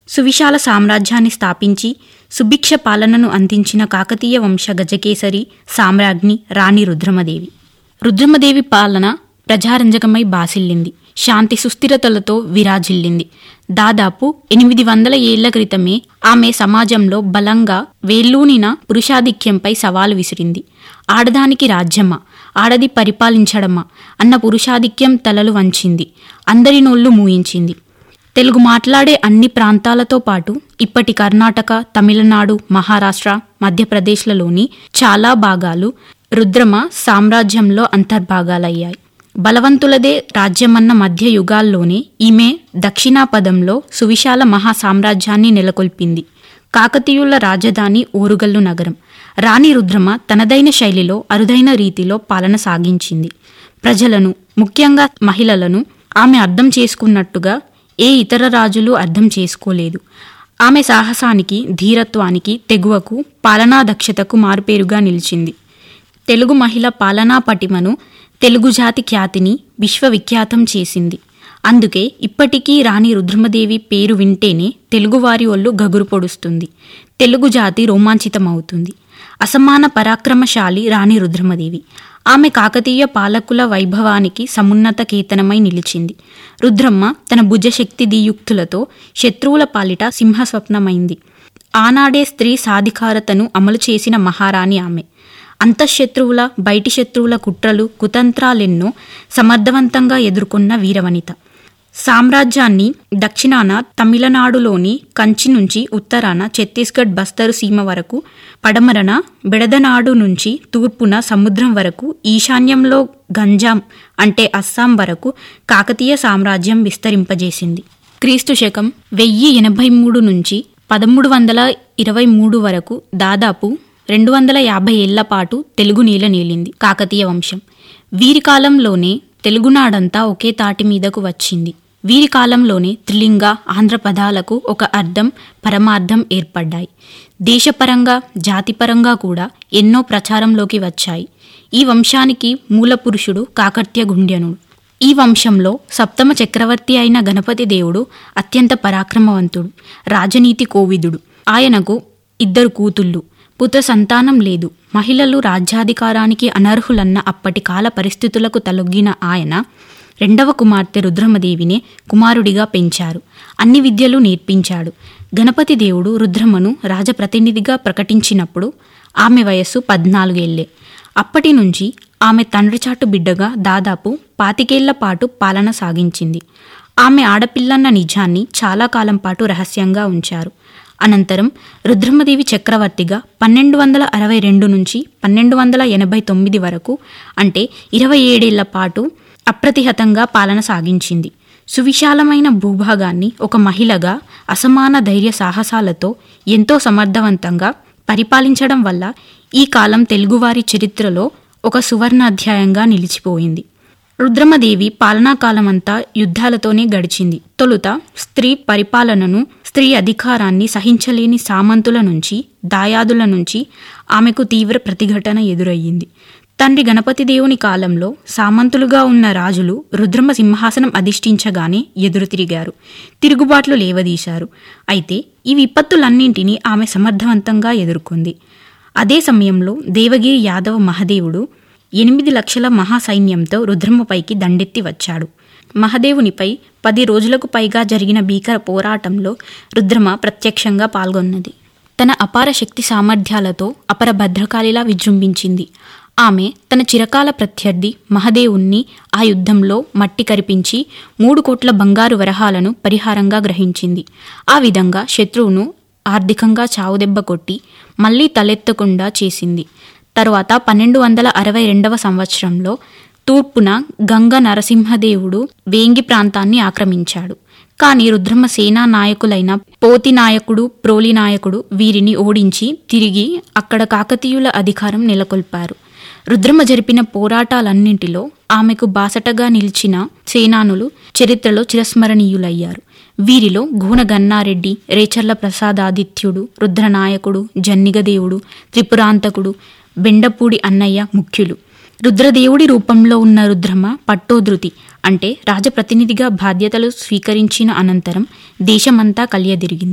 సువిశాల సామ్రాజ్యాన్ని స్థాపించి సుభిక్ష పాలనను అందించిన కాకతీయ వంశ గజకేసరి సామ్రాజ్ఞి రాణి రుద్రమదేవి రుద్రమదేవి పాలన ప్రజారంజకమై బాసిల్లింది శాంతి సుస్థిరతలతో విరాజిల్లింది దాదాపు ఎనిమిది వందల ఏళ్ల క్రితమే ఆమె సమాజంలో బలంగా వేళ్ళూనిన పురుషాధిక్యంపై సవాలు విసిరింది ఆడదానికి రాజ్యమా ఆడది పరిపాలించడమా అన్న పురుషాధిక్యం తలలు వంచింది అందరి నోళ్లు మూయించింది తెలుగు మాట్లాడే అన్ని ప్రాంతాలతో పాటు ఇప్పటి కర్ణాటక తమిళనాడు మహారాష్ట్ర మధ్యప్రదేశ్లలోని చాలా భాగాలు రుద్రమ సామ్రాజ్యంలో అంతర్భాగాలయ్యాయి బలవంతులదే రాజ్యమన్న మధ్య యుగాల్లోనే ఈమె దక్షిణాపదంలో సువిశాల మహా సామ్రాజ్యాన్ని నెలకొల్పింది కాకతీయుల రాజధాని ఓరుగల్లు నగరం రాణి రుద్రమ తనదైన శైలిలో అరుదైన రీతిలో పాలన సాగించింది ప్రజలను ముఖ్యంగా మహిళలను ఆమె అర్థం చేసుకున్నట్టుగా ఏ ఇతర రాజులు అర్థం చేసుకోలేదు ఆమె సాహసానికి ధీరత్వానికి తెగువకు పాలనా దక్షతకు మారుపేరుగా నిలిచింది తెలుగు మహిళ పాలనా పటిమను తెలుగు జాతి ఖ్యాతిని విశ్వవిఖ్యాతం చేసింది అందుకే ఇప్పటికీ రాణి రుద్రమదేవి పేరు వింటేనే తెలుగువారి ఒళ్ళు గగురు పొడుస్తుంది తెలుగు జాతి రోమాంచితమవుతుంది అసమాన పరాక్రమశాలి రాణి రుద్రమదేవి ఆమె కాకతీయ పాలకుల వైభవానికి సమున్నత కేతనమై నిలిచింది రుద్రమ్మ తన భుజశక్తి దీయుక్తులతో శత్రువుల పాలిట సింహస్వప్నమైంది ఆనాడే స్త్రీ సాధికారతను అమలు చేసిన మహారాణి ఆమె అంతఃశత్రువుల బయటి శత్రువుల కుట్రలు కుతంత్రాలెన్నో సమర్థవంతంగా ఎదుర్కొన్న వీరవనిత సామ్రాజ్యాన్ని దక్షిణాన తమిళనాడులోని కంచి నుంచి ఉత్తరాన ఛత్తీస్గఢ్ బస్తరు సీమ వరకు పడమరన బెడదనాడు నుంచి తూర్పున సముద్రం వరకు ఈశాన్యంలో గంజాం అంటే అస్సాం వరకు కాకతీయ సామ్రాజ్యం విస్తరింపజేసింది క్రీస్తు శకం వెయ్యి ఎనభై మూడు నుంచి పదమూడు వందల ఇరవై మూడు వరకు దాదాపు రెండు వందల యాభై ఏళ్ల పాటు తెలుగు నీల నీలింది కాకతీయ వంశం వీరి కాలంలోనే తెలుగునాడంతా ఒకే తాటి మీదకు వచ్చింది వీరి కాలంలోనే త్రిలింగ ఆంధ్ర పదాలకు ఒక అర్థం పరమార్థం ఏర్పడ్డాయి దేశపరంగా జాతిపరంగా కూడా ఎన్నో ప్రచారంలోకి వచ్చాయి ఈ వంశానికి మూల పురుషుడు కాకర్త్య గుండ్యనుడు ఈ వంశంలో సప్తమ చక్రవర్తి అయిన గణపతి దేవుడు అత్యంత పరాక్రమవంతుడు రాజనీతి కోవిదుడు ఆయనకు ఇద్దరు కూతుళ్ళు పుత్ర సంతానం లేదు మహిళలు రాజ్యాధికారానికి అనర్హులన్న అప్పటి కాల పరిస్థితులకు తలొగ్గిన ఆయన రెండవ కుమార్తె రుద్రమదేవినే కుమారుడిగా పెంచారు అన్ని విద్యలు నేర్పించాడు గణపతి దేవుడు రుద్రమను రాజప్రతినిధిగా ప్రకటించినప్పుడు ఆమె వయస్సు పద్నాలుగేళ్లే అప్పటి నుంచి ఆమె తండ్రి చాటు బిడ్డగా దాదాపు పాతికేళ్ల పాటు పాలన సాగించింది ఆమె ఆడపిల్లన్న నిజాన్ని చాలా కాలం పాటు రహస్యంగా ఉంచారు అనంతరం రుద్రమదేవి చక్రవర్తిగా పన్నెండు వందల అరవై రెండు నుంచి పన్నెండు వందల ఎనభై తొమ్మిది వరకు అంటే ఇరవై ఏడేళ్ల పాటు అప్రతిహతంగా పాలన సాగించింది సువిశాలమైన భూభాగాన్ని ఒక మహిళగా అసమాన ధైర్య సాహసాలతో ఎంతో సమర్థవంతంగా పరిపాలించడం వల్ల ఈ కాలం తెలుగువారి చరిత్రలో ఒక సువర్ణ అధ్యాయంగా నిలిచిపోయింది రుద్రమదేవి పాలనాకాలమంతా యుద్ధాలతోనే గడిచింది తొలుత స్త్రీ పరిపాలనను స్త్రీ అధికారాన్ని సహించలేని సామంతుల నుంచి దాయాదుల నుంచి ఆమెకు తీవ్ర ప్రతిఘటన ఎదురయ్యింది తండ్రి గణపతి దేవుని కాలంలో సామంతులుగా ఉన్న రాజులు రుద్రమ సింహాసనం అధిష్ఠించగానే ఎదురు తిరిగారు తిరుగుబాట్లు లేవదీశారు అయితే ఈ విపత్తులన్నింటినీ ఆమె సమర్థవంతంగా ఎదుర్కొంది అదే సమయంలో దేవగిరి యాదవ మహదేవుడు ఎనిమిది లక్షల మహాసైన్యంతో రుద్రమపైకి దండెత్తి వచ్చాడు మహదేవునిపై పది రోజులకు పైగా జరిగిన భీకర పోరాటంలో రుద్రమ ప్రత్యక్షంగా పాల్గొన్నది తన అపార శక్తి సామర్థ్యాలతో అపర భద్రకాళిలా విజృంభించింది ఆమె తన చిరకాల ప్రత్యర్థి మహదేవుణ్ణి ఆ యుద్ధంలో మట్టి కరిపించి మూడు కోట్ల బంగారు వరహాలను పరిహారంగా గ్రహించింది ఆ విధంగా శత్రువును ఆర్థికంగా చావుదెబ్బ కొట్టి మళ్లీ తలెత్తకుండా చేసింది తరువాత పన్నెండు వందల అరవై రెండవ సంవత్సరంలో తూర్పున గంగ నరసింహదేవుడు వేంగి ప్రాంతాన్ని ఆక్రమించాడు కానీ రుద్రమ సేనా నాయకులైన పోతి నాయకుడు ప్రోలి నాయకుడు వీరిని ఓడించి తిరిగి అక్కడ కాకతీయుల అధికారం నెలకొల్పారు రుద్రమ జరిపిన పోరాటాలన్నింటిలో ఆమెకు బాసటగా నిలిచిన సేనానులు చరిత్రలో చిరస్మరణీయులయ్యారు వీరిలో గూన గన్నారెడ్డి రేచర్ల ప్రసాదాదిత్యుడు రుద్రనాయకుడు జన్నిగదేవుడు త్రిపురాంతకుడు బెండపూడి అన్నయ్య ముఖ్యులు రుద్రదేవుడి రూపంలో ఉన్న రుద్రమ పట్టోధృతి అంటే రాజప్రతినిధిగా బాధ్యతలు స్వీకరించిన అనంతరం దేశమంతా కలియదిరిగింది